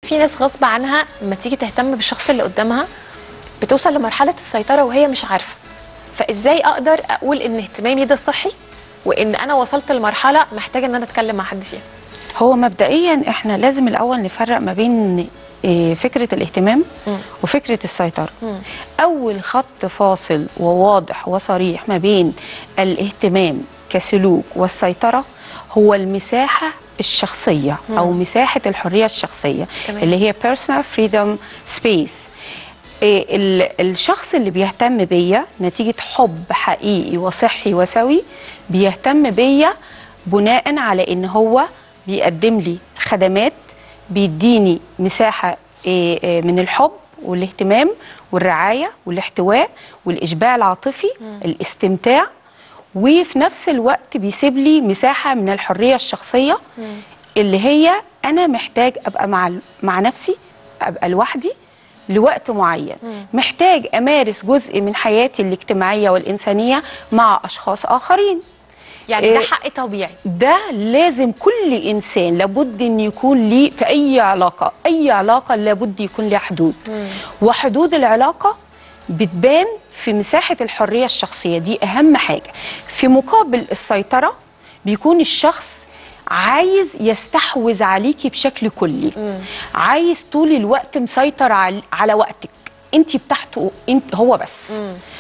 في ناس غصب عنها لما تيجي تهتم بالشخص اللي قدامها بتوصل لمرحله السيطره وهي مش عارفه فازاي اقدر اقول ان اهتمامي ده صحي وان انا وصلت لمرحله محتاجه ان انا اتكلم مع حد فيها هو مبدئيا احنا لازم الاول نفرق ما بين إيه، فكره الاهتمام مم. وفكره السيطره مم. اول خط فاصل وواضح وصريح ما بين الاهتمام كسلوك والسيطره هو المساحه الشخصيه او مساحه الحريه الشخصيه تمام. اللي هي personal freedom space إيه، ال- الشخص اللي بيهتم بيا نتيجة حب حقيقي وصحي وسوي بيهتم بيا بناء على ان هو بيقدم لي خدمات بيديني مساحة إيه، إيه، من الحب والاهتمام والرعاية والاحتواء والإشباع العاطفي الاستمتاع وفي نفس الوقت بيسيب لي مساحة من الحرية الشخصية اللي هي أنا محتاج أبقى مع مع نفسي أبقى لوحدي لوقت معين محتاج أمارس جزء من حياتي الاجتماعية والإنسانية مع أشخاص آخرين يعني ده إيه، حق طبيعي ده لازم كل انسان لابد ان يكون ليه في اي علاقه اي علاقه لابد يكون لها حدود وحدود العلاقه بتبان في مساحه الحريه الشخصيه دي اهم حاجه في مقابل السيطره بيكون الشخص عايز يستحوذ عليكي بشكل كلي عايز طول الوقت مسيطر على, على وقتك انت بتاعته انت هو بس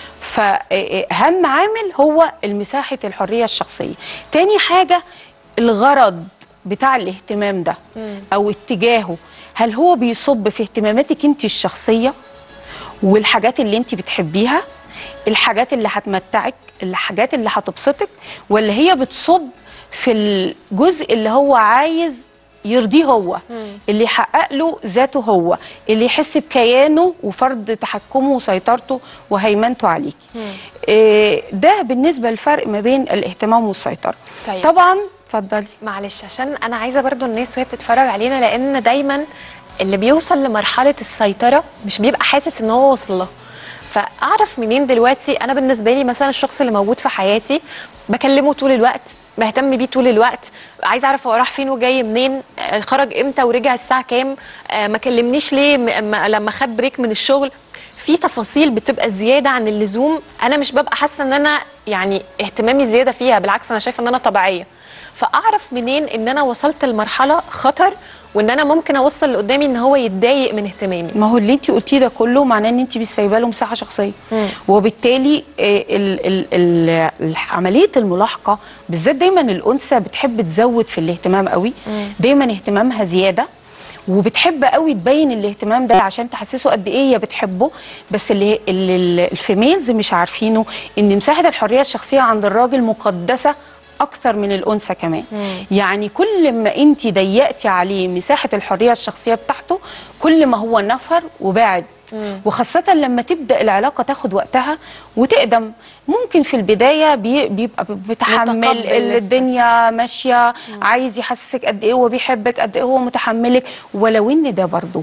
فأهم عامل هو المساحة الحرية الشخصية تاني حاجة الغرض بتاع الاهتمام ده أو اتجاهه هل هو بيصب في اهتماماتك انت الشخصية والحاجات اللي انت بتحبيها الحاجات اللي هتمتعك الحاجات اللي هتبسطك ولا هي بتصب في الجزء اللي هو عايز يرضيه هو اللي يحقق له ذاته هو اللي يحس بكيانه وفرض تحكمه وسيطرته وهيمنته عليكي إيه ده بالنسبه للفرق ما بين الاهتمام والسيطره طيب. طبعا اتفضلي معلش عشان انا عايزه برضو الناس وهي بتتفرج علينا لان دايما اللي بيوصل لمرحله السيطره مش بيبقى حاسس ان هو وصل لها فاعرف منين دلوقتي انا بالنسبه لي مثلا الشخص اللي موجود في حياتي بكلمه طول الوقت بهتم بيه طول الوقت عايزه اعرف هو راح فين وجاي منين آه، خرج امتى ورجع الساعه كام آه، ما كلمنيش ليه م- م- لما خد بريك من الشغل في تفاصيل بتبقى زياده عن اللزوم انا مش ببقى حاسه ان انا يعني اهتمامي زياده فيها بالعكس انا شايفه ان انا طبيعيه فاعرف منين ان انا وصلت لمرحله خطر وان انا ممكن اوصل اللي قدامي ان هو يتضايق من اهتمامي ما هو اللي انت قلتيه ده كله معناه ان انت مش سايبه له مساحه شخصيه مم. وبالتالي آه، ال- ال- ال- ال- عمليه الملاحقه بالذات دايما الانثى بتحب تزود في الاهتمام قوي دايما اهتمامها زياده وبتحب قوي تبين الاهتمام ده عشان تحسسه قد ايه هي بتحبه بس اللي اللي ال- الفيميلز مش عارفينه ان مساحه الحريه الشخصيه عند الراجل مقدسه اكتر من الانثى كمان يعني كل ما انت ضيقتي عليه مساحه الحريه الشخصيه بتاعته كل ما هو نفر وبعد وخاصة لما تبدأ العلاقة تاخد وقتها وتقدم ممكن في البداية بي- بيبقى متحمل متقبل لسه. الدنيا ماشية عايز يحسسك قد ايه هو بيحبك قد ايه هو متحملك ولو ان ده برضه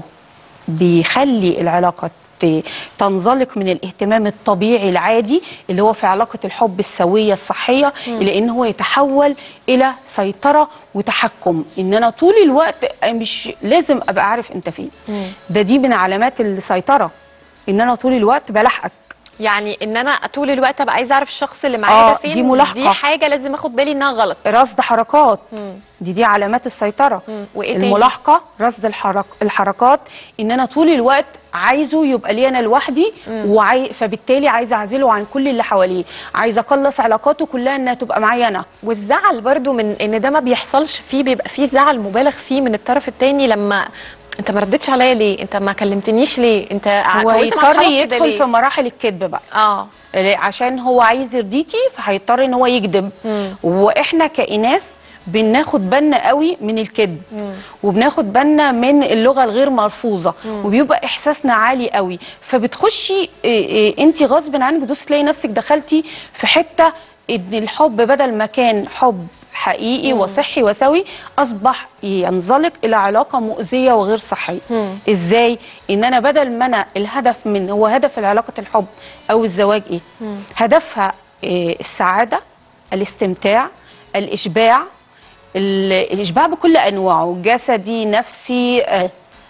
بيخلي العلاقة ت- تنزلق من الاهتمام الطبيعي العادي اللي هو في علاقة الحب السوية الصحية إلى إن هو يتحول إلى سيطرة وتحكم إن أنا طول الوقت مش لازم أبقى عارف أنت فين ده دي من علامات السيطرة إن أنا طول الوقت بلاحقك يعني ان انا طول الوقت ابقى عايزه اعرف الشخص اللي معايا آه، ده فين دي ملاحقة. دي حاجه لازم اخد بالي انها غلط رصد حركات مم. دي دي علامات السيطرة مم. وإيه تاني؟ الملاحقة رصد الحرك الحركات إن أنا طول الوقت عايزه يبقى لي أنا لوحدي وعاي... فبالتالي عايزة أعزله عن كل اللي حواليه عايزة أقلص علاقاته كلها إنها تبقى معايا أنا والزعل برضو من ان ده ما بيحصلش فيه بيبقى فيه زعل مبالغ فيه من الطرف التاني لما انت ما ردتش عليا ليه انت ما كلمتنيش ليه انت ع- هو طولت معاك هيضطر خلاص كده يدخل ليه؟ في مراحل الكذب بقى اه ليه؟ عشان هو عايز يرضيكي فهيضطر ان هو يكذب مم. واحنا كإناث بناخد بالنا قوي من الكذب وبناخد بالنا من اللغه الغير ملفوظه وبيبقى احساسنا عالي قوي فبتخشي انت غصب عنك بتبصي تلاقي نفسك دخلتي في حته ان الحب بدل ما كان حب حقيقي وصحي وسوي اصبح ينزلق الى علاقه مؤذيه وغير صحيه مم. ازاي ان انا بدل ما انا الهدف من هو هدف العلاقه الحب او الزواج ايه هدفها إيه السعاده الاستمتاع الاشباع ال- الاشباع بكل انواعه جسدي نفسي آه،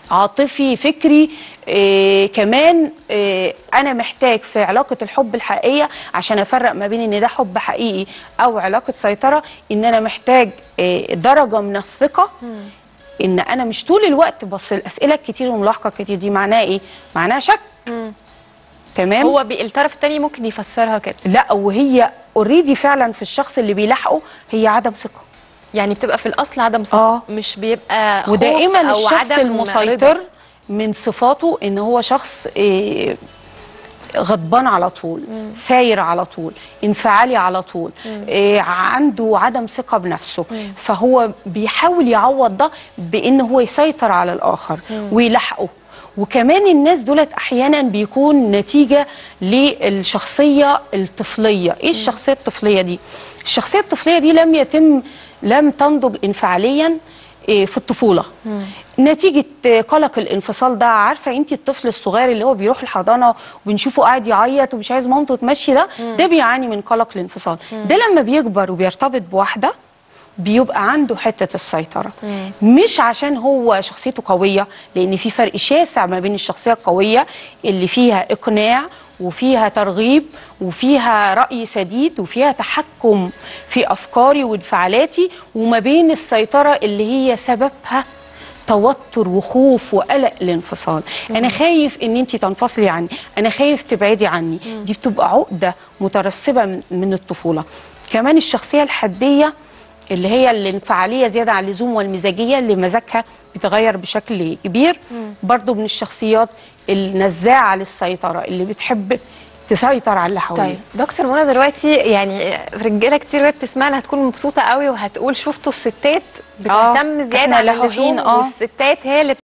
عاطفي فكري إيه كمان إيه انا محتاج في علاقه الحب الحقيقيه عشان افرق ما بين ان ده حب حقيقي او علاقه سيطره ان انا محتاج إيه درجه من الثقه ان انا مش طول الوقت بس الاسئله الكتير والملاحقه الكتير دي معناها ايه معناها شك تمام هو بي الطرف التاني ممكن يفسرها كده لا وهي اوريدي فعلا في الشخص اللي بيلاحقه هي عدم ثقه يعني بتبقى في الاصل عدم ثقه آه. مش بيبقى خوف ودائما أو الشخص عدم المسيطر رضا. من صفاته ان هو شخص إيه، غضبان على طول ثاير على طول انفعالي على طول إيه عنده عدم ثقة بنفسه فهو بيحاول يعوض ده بان هو يسيطر على الاخر ويلحقه وكمان الناس دولت احيانا بيكون نتيجة للشخصية الطفلية ايه الشخصية الطفلية دي الشخصية الطفلية دي لم يتم لم تنضج انفعاليا إيه، في الطفوله نتيجه آه، قلق الانفصال ده عارفه انت الطفل الصغير اللي هو بيروح الحضانه وبنشوفه قاعد يعيط ومش عايز مامته تمشي ده ده بيعاني من قلق الانفصال ده لما بيكبر وبيرتبط بواحده بيبقى عنده حته السيطره مش عشان هو شخصيته قويه لان في فرق شاسع ما بين الشخصيه القويه اللي فيها اقناع وفيها ترغيب وفيها رأي سديد وفيها تحكم في أفكاري وانفعالاتي وما بين السيطرة اللي هي سببها توتر وخوف وقلق الانفصال انا خايف ان انت تنفصلي عني انا خايف تبعدي عني دي بتبقى عقده مترسبه من- من الطفوله كمان الشخصيه الحديه اللي هي الانفعاليه زياده عن اللزوم والمزاجيه اللي مزاجها بيتغير بشكل كبير برضو من الشخصيات النزاعه للسيطره اللي بتحب تسيطر على اللي حواليها طيب دكتور منى دلوقتي يعني رجاله كتير وهي بتسمعنا هتكون مبسوطه قوي وهتقول شفتوا الستات بتهتم إحنا زياده عن لهوحين، اللزوم آه. والستات هي اللي